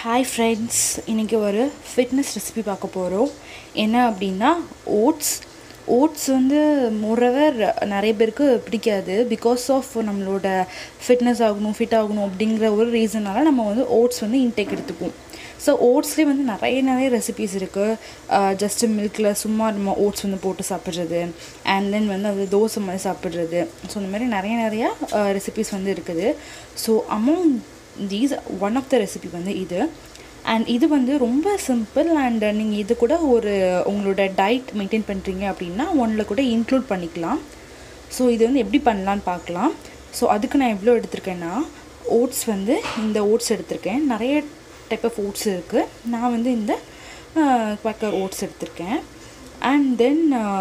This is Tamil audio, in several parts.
ஹாய் ஃப்ரெண்ட்ஸ் இன்றைக்கி ஒரு ஃபிட்னஸ் ரெசிபி பார்க்க போகிறோம் என்ன அப்படின்னா ஓட்ஸ் ஓட்ஸ் வந்து மோரவர் நிறைய பேருக்கு பிடிக்காது பிகாஸ் ஆஃப் நம்மளோட ஃபிட்னஸ் ஆகணும் ஃபிட் ஆகணும் அப்படிங்கிற ஒரு ரீசனால் நம்ம வந்து ஓட்ஸ் வந்து இன்டேக் எடுத்துப்போம் ஸோ ஓட்ஸ்லேயே வந்து நிறைய நிறைய ரெசிபிஸ் இருக்குது ஜஸ்ட்டு மில்கில் சும்மா நம்ம ஓட்ஸ் வந்து போட்டு சாப்பிட்றது அண்ட் தென் வந்து அது தோசை மாதிரி சாப்பிட்றது ஸோ இந்த மாதிரி நிறைய நிறையா ரெசிபிஸ் வந்து இருக்குது so among these one of the recipe வந்து இது அண்ட் இது வந்து ரொம்ப சிம்பிள் அண்ட் நீங்கள் இது கூட ஒரு உங்களோட டயட் மெயின்டைன் பண்ணுறீங்க அப்படின்னா ஒன்றில் கூட இன்க்ளூட் பண்ணிக்கலாம் ஸோ இது வந்து எப்படி பண்ணலான்னு பார்க்கலாம் ஸோ அதுக்கு நான் எவ்வளோ எடுத்திருக்கேன்னா ஓட்ஸ் வந்து இந்த ஓட்ஸ் எடுத்திருக்கேன் நிறைய டைப் ஆஃப் ஓட்ஸ் இருக்குது நான் வந்து இந்த குவக்கர் ஓட்ஸ் எடுத்திருக்கேன் and then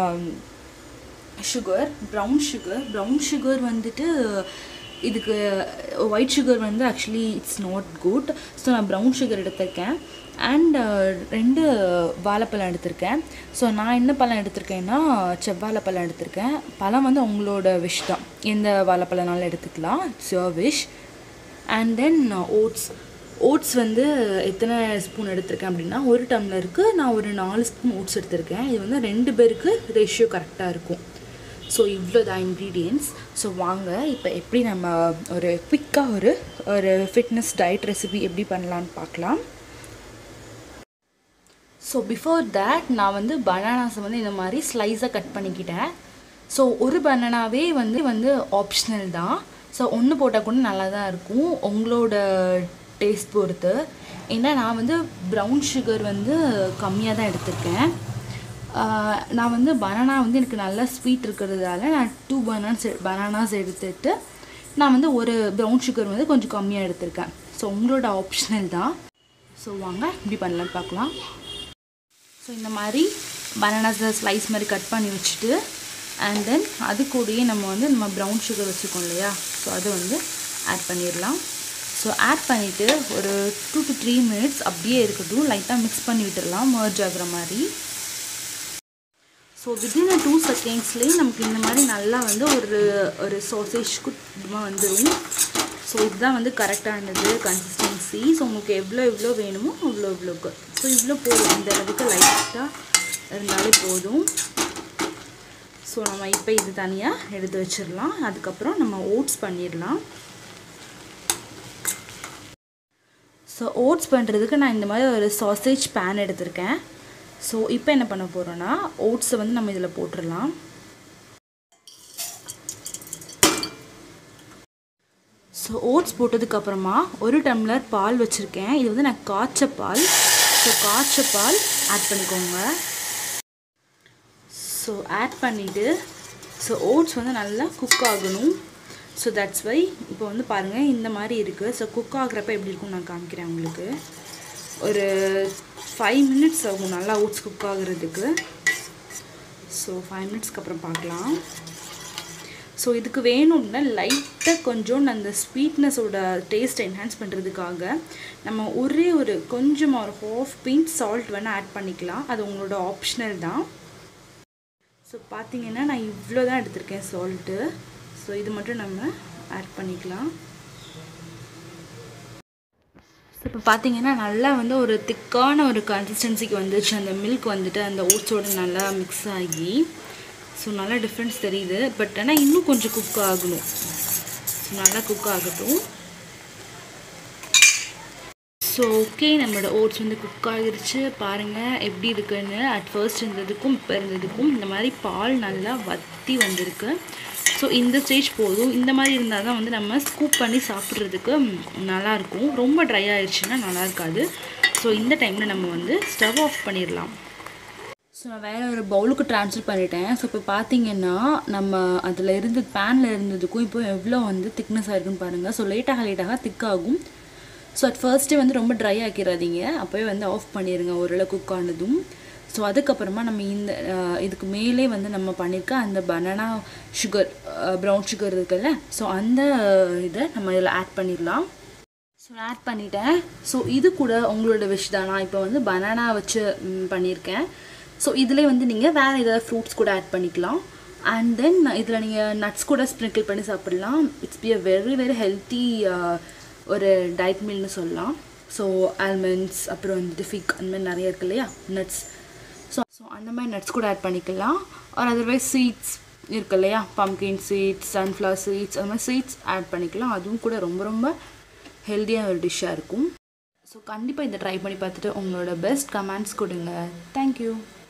sugar brown sugar brown sugar வந்துட்டு இதுக்கு ஒயிட் சுகர் வந்து actually it's not good so நான் ப்ரௌன் சுகர் எடுத்திருக்கேன் அண்ட் ரெண்டு வாழைப்பழம் எடுத்திருக்கேன் ஸோ நான் என்ன பழம் எடுத்திருக்கேன்னா செவ்வாழைப்பழம் எடுத்திருக்கேன் பழம் வந்து உங்களோட விஷ் தான் எந்த வாழைப்பழம்னாலும் எடுத்துக்கலாம் it's your wish and then oats oats வந்து எத்தனை ஸ்பூன் எடுத்திருக்கேன் அப்படின்னா ஒரு டம்ளருக்கு நான் ஒரு நாலு ஸ்பூன் ஓட்ஸ் எடுத்திருக்கேன் இது வந்து ரெண்டு பேருக்கு ரேஷியோ கரெக்டாக இருக்கும் ஸோ இவ்வளோ தான் இன்க்ரீடியன்ட்ஸ் ஸோ வாங்க இப்போ எப்படி நம்ம ஒரு குவிக்காக ஒரு ஒரு ஃபிட்னஸ் டயட் ரெசிபி எப்படி பண்ணலான்னு பார்க்கலாம் ஸோ பிஃபோர் தேட் நான் வந்து பனானாஸை வந்து இந்த மாதிரி ஸ்லைஸாக கட் பண்ணிக்கிட்டேன் ஸோ ஒரு பனானாவே வந்து வந்து ஆப்ஷனல் தான் ஸோ ஒன்று போட்டால் கூட நல்லா தான் இருக்கும் உங்களோட டேஸ்ட் பொறுத்து ஏன்னா நான் வந்து ப்ரௌன் சுகர் வந்து கம்மியாக தான் எடுத்திருக்கேன் நான் வந்து பனானா வந்து எனக்கு நல்லா ஸ்வீட் இருக்கிறதால நான் டூ பனானாஸ் பனானாஸ் எடுத்துட்டு நான் வந்து ஒரு ப்ரௌன் சுகர் வந்து கொஞ்சம் கம்மியாக எடுத்திருக்கேன் ஸோ உங்களோட ஆப்ஷனல் தான் ஸோ வாங்க இப்படி பண்ணலான்னு பார்க்கலாம் ஸோ இந்த மாதிரி பனானாஸை ஸ்லைஸ் மாதிரி கட் பண்ணி வச்சுட்டு அண்ட் தென் அது கூடயே நம்ம வந்து நம்ம ப்ரௌன் சுகர் வச்சுருக்கோம் இல்லையா ஸோ அதை வந்து ஆட் பண்ணிடலாம் ஸோ ஆட் பண்ணிவிட்டு ஒரு டூ டு த்ரீ மினிட்ஸ் அப்படியே இருக்கட்டும் லைட்டாக மிக்ஸ் பண்ணி விட்டுடலாம் மர்ஜ் ஆகுற மாதிரி ஸோ வித்தின் டூ செகண்ட்ஸ்லேயே நமக்கு இந்த மாதிரி நல்லா வந்து ஒரு ஒரு சாசேஜ் குட்டமாக வந்துடும் ஸோ இதுதான் வந்து கரெக்டானது கன்சிஸ்டன்சி ஸோ உங்களுக்கு எவ்வளோ எவ்வளோ வேணுமோ அவ்வளோ இவ்வளோக்கு ஸோ இவ்வளோ போதும் இந்த அளவுக்கு லைட்டாக இருந்தாலே போதும் ஸோ நம்ம இப்போ இது தனியாக எடுத்து வச்சிடலாம் அதுக்கப்புறம் நம்ம ஓட்ஸ் பண்ணிடலாம் ஸோ ஓட்ஸ் பண்ணுறதுக்கு நான் இந்த மாதிரி ஒரு சாசேஜ் பேன் எடுத்திருக்கேன் ஸோ இப்போ என்ன பண்ண போகிறோன்னா ஓட்ஸை வந்து நம்ம இதில் போட்டுடலாம் ஸோ ஓட்ஸ் போட்டதுக்கப்புறமா ஒரு டம்ளர் பால் வச்சுருக்கேன் இது வந்து நான் காய்ச்ச பால் ஸோ காய்ச்ச பால் ஆட் பண்ணிக்கோங்க ஸோ ஆட் பண்ணிவிட்டு ஸோ ஓட்ஸ் வந்து நல்லா குக் ஆகணும் ஸோ தட்ஸ் வை இப்போ வந்து பாருங்கள் இந்த மாதிரி இருக்குது ஸோ குக் ஆகுறப்ப எப்படி இருக்கும்னு நான் காமிக்கிறேன் உங்களுக்கு ஒரு ஃபைவ் மினிட்ஸ் ஆகும் நல்லா ஓட்ஸ் குக் ஆகுறதுக்கு ஸோ ஃபைவ் மினிட்ஸ்க்கு அப்புறம் பார்க்கலாம் ஸோ இதுக்கு வேணும்னா லைட்டாக கொஞ்சம் அந்த ஸ்வீட்னஸோட டேஸ்ட்டை என்ஹான்ஸ் பண்ணுறதுக்காக நம்ம ஒரே ஒரு கொஞ்சமாக ஒரு ஹாஃப் பிஞ்ச் சால்ட் வேணால் ஆட் பண்ணிக்கலாம் அது உங்களோட ஆப்ஷனல் தான் ஸோ பார்த்தீங்கன்னா நான் இவ்வளோ தான் எடுத்திருக்கேன் சால்ட்டு ஸோ இது மட்டும் நம்ம ஆட் பண்ணிக்கலாம் ஸோ இப்போ பார்த்தீங்கன்னா நல்லா வந்து ஒரு திக்கான ஒரு கன்சிஸ்டன்சிக்கு வந்துச்சு அந்த மில்க் வந்துட்டு அந்த ஓட்ஸோடு நல்லா மிக்ஸ் ஆகி ஸோ நல்லா டிஃப்ரென்ஸ் தெரியுது பட் ஆனால் இன்னும் கொஞ்சம் குக் ஆகணும் ஸோ நல்லா குக் ஆகட்டும் ஸோ ஓகே நம்மளோட ஓட்ஸ் வந்து குக் ஆகிருச்சு பாருங்கள் எப்படி இருக்குன்னு அட் ஃபர்ஸ்ட் இருந்ததுக்கும் இப்போ இருந்ததுக்கும் இந்த மாதிரி பால் நல்லா வத்தி வந்திருக்கு ஸோ இந்த ஸ்டேஜ் போதும் இந்த மாதிரி இருந்தால் தான் வந்து நம்ம ஸ்கூப் பண்ணி சாப்பிட்றதுக்கு நல்லாயிருக்கும் ரொம்ப ட்ரை ஆயிடுச்சுன்னா நல்லா இருக்காது ஸோ இந்த டைமில் நம்ம வந்து ஸ்டவ் ஆஃப் பண்ணிடலாம் ஸோ நான் வேறு ஒரு பவுலுக்கு ட்ரான்ஸ்ஃபர் பண்ணிட்டேன் ஸோ இப்போ பார்த்தீங்கன்னா நம்ம அதில் இருந்து பேனில் இருந்ததுக்கும் இப்போ எவ்வளோ வந்து திக்னஸ் ஆகிருக்குன்னு பாருங்கள் ஸோ லேட்டாக லேட்டாக திக்காகும் ஸோ அட் ஃபர்ஸ்ட்டே வந்து ரொம்ப ட்ரை ஆக்கிடாதீங்க அப்போவே வந்து ஆஃப் பண்ணிடுங்க ஓரளவு குக் ஆனதும் ஸோ அதுக்கப்புறமா நம்ம இந்த இதுக்கு மேலே வந்து நம்ம பண்ணியிருக்க அந்த பனானா சுகர் ப்ரௌன் சுகர் இருக்குல்ல ஸோ அந்த இதை நம்ம இதில் ஆட் பண்ணிடலாம் ஸோ ஆட் பண்ணிட்டேன் ஸோ இது கூட உங்களோட விஷ் தான் நான் இப்போ வந்து பனானா வச்சு பண்ணியிருக்கேன் ஸோ இதில் வந்து நீங்கள் வேறு ஏதாவது ஃப்ரூட்ஸ் கூட ஆட் பண்ணிக்கலாம் அண்ட் தென் இதில் நீங்கள் நட்ஸ் கூட ஸ்ப்ரிங்கிள் பண்ணி சாப்பிடலாம் it's be a very very healthy ஒரு டயட் மீல்னு சொல்லலாம் ஸோ ஆல்மண்ட்ஸ் அப்புறம் வந்துட்டு ஃபிக் அந்த மாதிரி நிறைய இருக்கு இல்லையா நட்ஸ் ஸோ ஸோ அந்த மாதிரி நட்ஸ் கூட ஆட் பண்ணிக்கலாம் ஆர் அதர்வைஸ் சீட்ஸ் இருக்கு இல்லையா பம்கின் சீட்ஸ் சன்ஃப்ளவர் சீட்ஸ் அந்த மாதிரி சீட்ஸ் ஆட் பண்ணிக்கலாம் அதுவும் கூட ரொம்ப ரொம்ப ஹெல்த்தியான ஒரு டிஷ்ஷாக இருக்கும் ஸோ கண்டிப்பாக இதை ட்ரை பண்ணி பார்த்துட்டு உங்களோட பெஸ்ட் கமெண்ட்ஸ் கொடுங்க தேங்க்யூ